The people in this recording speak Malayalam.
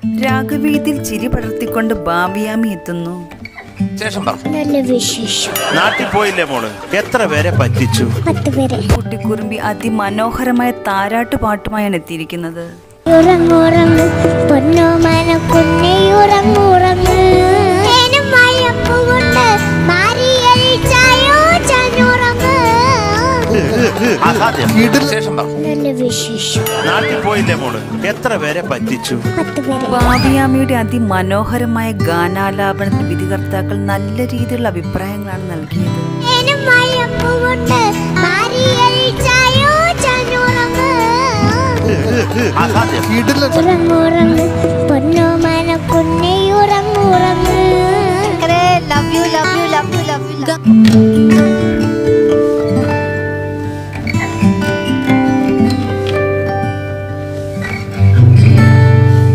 രാഗവീതിയിൽ ചിരി പടർത്തിക്കൊണ്ട് ബാബിയാമി എത്തുന്നു ശേഷം പറ നല്ല വിശേഷം നാട്ടിൽ പോയില്ലേ മോള് എത്ര പേരെ പറ്റിച്ചു പത്ത് പേരെ കുട്ടിക്കുറുമ്പി അതിമനോഹരമായ താരാട്ട് പാട്ടുമായാണ് എത്തിയിരിക്കുന്നത് ഉറങ്ങുറങ്ങ് പൊന്നോ മനക്കുന്നെ ഉറങ്ങുറങ്ങ് തേനും മഴപ്പുകൊണ്ട് മാറിയഴിച്ചായോ ചനുറങ്ങ് അസാധ്യം ശേഷം പറ നല്ല വിശേഷം നാട്ടിൽ പോയില്ലേ മോള് എത്ര പേരെ പറ്റിച്ചു പത്ത് പേരെ ബാബിയാമിയുടെ അതിമനോഹരമായ ഗാനാലാപനത്തിന് വിധികർത്താക്കൾ നല്ല രീതിയിലുള്ള അഭിപ്രായങ്ങളാണ് നൽകിയത് തേനും മഴപ്പുകൊണ്ട് മാറിയഴിച്ചായോ ചനുറങ്ങ് അസാധ്യം ഉറങ്ങുറങ്ങ് പൊന്നോ മനക്കുന്നെ ഉറങ്ങുറങ്ങ് love you love you love you love U